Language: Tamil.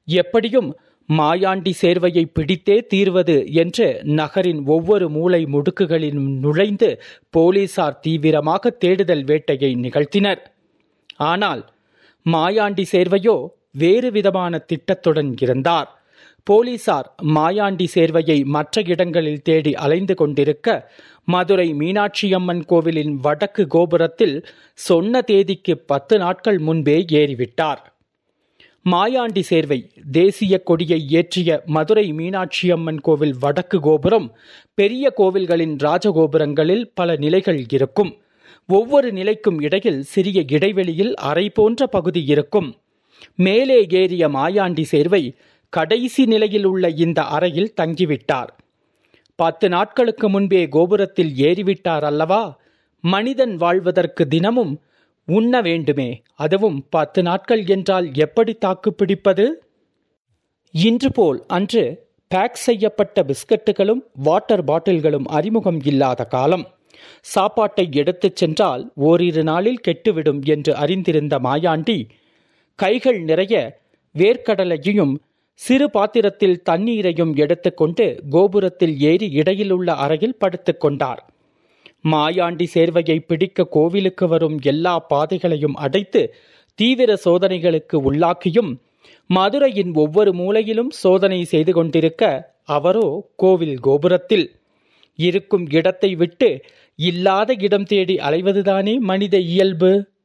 எப்படியும் மாயாண்டி சேர்வையை பிடித்தே தீர்வது என்று நகரின் ஒவ்வொரு மூலை முடுக்குகளிலும் நுழைந்து போலீசார் தீவிரமாக தேடுதல் வேட்டையை நிகழ்த்தினர் ஆனால் மாயாண்டி சேர்வையோ வேறு விதமான திட்டத்துடன் இருந்தார் போலீசார் மாயாண்டி சேர்வையை மற்ற இடங்களில் தேடி அலைந்து கொண்டிருக்க மதுரை மீனாட்சியம்மன் கோவிலின் வடக்கு கோபுரத்தில் சொன்ன தேதிக்கு பத்து நாட்கள் முன்பே ஏறிவிட்டார் மாயாண்டி சேர்வை தேசிய கொடியை ஏற்றிய மதுரை மீனாட்சியம்மன் கோவில் வடக்கு கோபுரம் பெரிய கோவில்களின் ராஜகோபுரங்களில் பல நிலைகள் இருக்கும் ஒவ்வொரு நிலைக்கும் இடையில் சிறிய இடைவெளியில் அறை போன்ற பகுதி இருக்கும் மேலே ஏறிய மாயாண்டி சேர்வை கடைசி நிலையில் உள்ள இந்த அறையில் தங்கிவிட்டார் பத்து நாட்களுக்கு முன்பே கோபுரத்தில் ஏறிவிட்டார் அல்லவா மனிதன் வாழ்வதற்கு தினமும் உண்ண வேண்டுமே அதுவும் பத்து நாட்கள் என்றால் எப்படி தாக்கு பிடிப்பது இன்று போல் அன்று பேக் செய்யப்பட்ட பிஸ்கட்டுகளும் வாட்டர் பாட்டில்களும் அறிமுகம் இல்லாத காலம் சாப்பாட்டை எடுத்துச் சென்றால் ஓரிரு நாளில் கெட்டுவிடும் என்று அறிந்திருந்த மாயாண்டி கைகள் நிறைய வேர்க்கடலையையும் சிறு பாத்திரத்தில் தண்ணீரையும் எடுத்துக்கொண்டு கோபுரத்தில் ஏறி இடையிலுள்ள அறையில் படுத்துக் கொண்டார் மாயாண்டி சேர்வையை பிடிக்க கோவிலுக்கு வரும் எல்லா பாதைகளையும் அடைத்து தீவிர சோதனைகளுக்கு உள்ளாக்கியும் மதுரையின் ஒவ்வொரு மூலையிலும் சோதனை செய்து கொண்டிருக்க அவரோ கோவில் கோபுரத்தில் இருக்கும் இடத்தை விட்டு இல்லாத இடம் தேடி அலைவதுதானே மனித இயல்பு